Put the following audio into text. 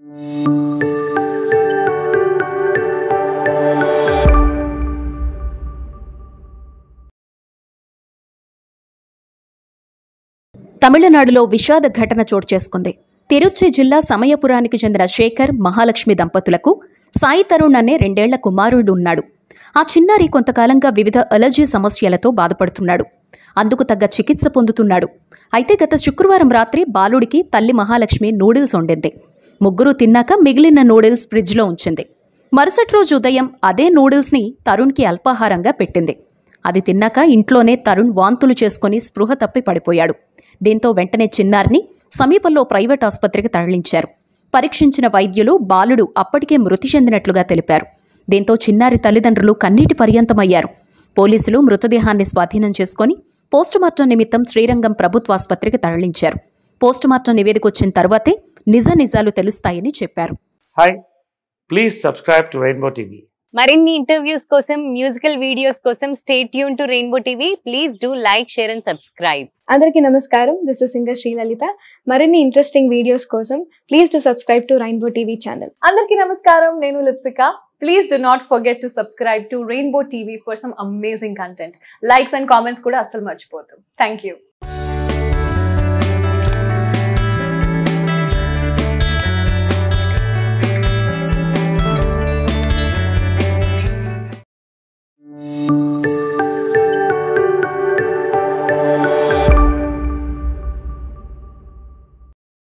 తమిళనాడులో విషాద ఘటన చోటు చేసుకుంది తిరుచి జిల్లా సమయపురానికి చెందిన శేఖర్ మహాలక్ష్మి దంపతులకు సాయి తరుణ్ అనే రెండేళ్ల కుమారుడు ఉన్నాడు ఆ చిన్నారి కొంతకాలంగా వివిధ అలర్జీ సమస్యలతో బాధపడుతున్నాడు అందుకు తగ్గ చికిత్స పొందుతున్నాడు అయితే గత శుక్రవారం రాత్రి బాలుడికి తల్లి మహాలక్ష్మి నూడిల్స్ వండింది ముగ్గురు తిన్నాక మిగిలిన నూడిల్స్ ఫ్రిడ్జ్లో ఉంచింది మరుసటి రోజు ఉదయం అదే నూడిల్స్ని తరుణ్కి అల్పాహారంగా పెట్టింది అది తిన్నాక ఇంట్లోనే తరుణ్ వాంతులు చేసుకుని స్పృహ తప్పి పడిపోయాడు దీంతో వెంటనే చిన్నారిని సమీపంలో ప్రైవేట్ ఆసుపత్రికి తరలించారు పరీక్షించిన వైద్యులు బాలుడు అప్పటికే మృతి చెందినట్లుగా తెలిపారు దీంతో చిన్నారి తల్లిదండ్రులు కన్నీటి పర్యంతమయ్యారు పోలీసులు మృతదేహాన్ని స్వాధీనం చేసుకొని పోస్టుమార్టం నిమిత్తం శ్రీరంగం ప్రభుత్వాసుపత్రికి తరలించారు పోస్టుమార్టం నివేదిక వచ్చిన తర్వాతే నిజ నిజాలు తెలుస్తాయని చెప్పారు hi please subscribe to Rainbow TV మరిన్ని ఇంటర్వ్యూస్ కోసం మ్యూజికల్ వీడియోస్ కోసం stay tuned to Rainbow TV please do like share and subscribe అందరికీ నమస్కారం దిస్ ఇస్ సింగర్ శ్రీలలిత మరిన్ని ఇంట్రెస్టింగ్ వీడియోస్ కోసం please to subscribe to Rainbow TV channel అందరికీ నమస్కారం నేను Lipsika please do not forget to subscribe to Rainbow TV for some amazing content likes and comments కూడా అస్సలు మర్చిపోతాం థ్యాంక్ యూ